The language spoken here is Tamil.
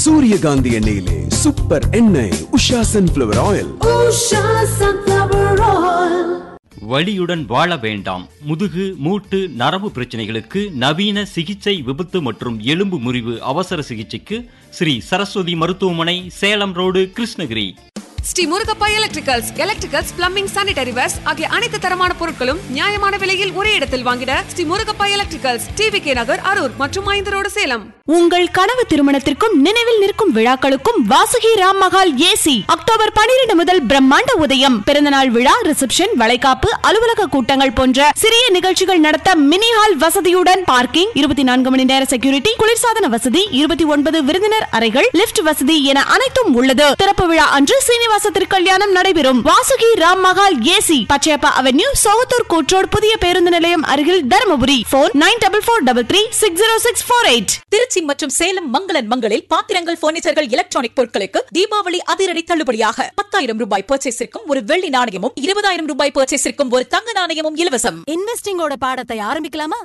சூரியகாந்தி எண்ணெயிலே சூப்பர் எண்ணெய் Usha sunflower oil Usha Sunflower Oil. வலியுடன் வாழ வேண்டாம் முதுகு மூட்டு நரம்பு பிரச்சனைகளுக்கு நவீன சிகிச்சை விபத்து மற்றும் எலும்பு முறிவு அவசர சிகிச்சைக்கு ஸ்ரீ சரஸ்வதி மருத்துவமனை Salem road Krishnagiri Sri Murugappa electricals electricals plumbing sanitary wares ஆகிய அனைத்து தரமான பொருட்களும் நியாயமான விலையில் ஒரே இடத்தில் வாங்கிட Sri Murugappa electricals TV K Nagar Harur மற்றும் ஐந்து ரோடு சேலம் உங்கள் கனவு திருமணத்திற்கும் நினைவில் நிற்கும் விழாக்களுக்கும் வாசுகி ராம் மகால் ஏசி அக்டோபர் பனிரெண்டு முதல் பிரம்மாண்ட உதயம் பிறந்தநாள் விழா ரிசப்ஷன் வளைகாப்பு அலுவலக கூட்டங்கள் போன்ற சிறிய நிகழ்ச்சிகள் நடத்த மினி ஹால் வசதியுடன் பார்க்கிங் இருபத்தி நான்கு மணி நேர செக்யூரிட்டி குளிர்சாதன வசதி இருபத்தி ஒன்பது விருந்தினர் அறைகள் லிப்ட் வசதி என அனைத்தும் உள்ளது திறப்பு விழா அன்று சீனிவாச திருக்கல்யாணம் நடைபெறும் வாசுகி ராம் மகால் ஏசி பச்சையப்பா அவென்யூ சோகத்தூர் கூற்றோடு புதிய பேருந்து நிலையம் அருகில் Dharmapuri phone nine double four double three six zero six four eight Trichy மற்றும் சேலம் மங்களன் மங்களில் பாத்திரங்கள் பர்னிச்சர்கள் எலக்ட்ரானிக் பொருட்களுக்கு தீபாவளி அதிரடி தள்ளுபடியாக பத்தாயிரம் ரூபாய் பர்ச்சேஸிற்கும் ஒரு வெள்ளி நாணயமும் இருபதாயிரம் ரூபாய் பர்ச்சேஸிற்கும் ஒரு தங்க நாணயமும் இலவசம் இன்வெஸ்டிங்கோட பாடத்தை ஆரம்பிக்கலாமா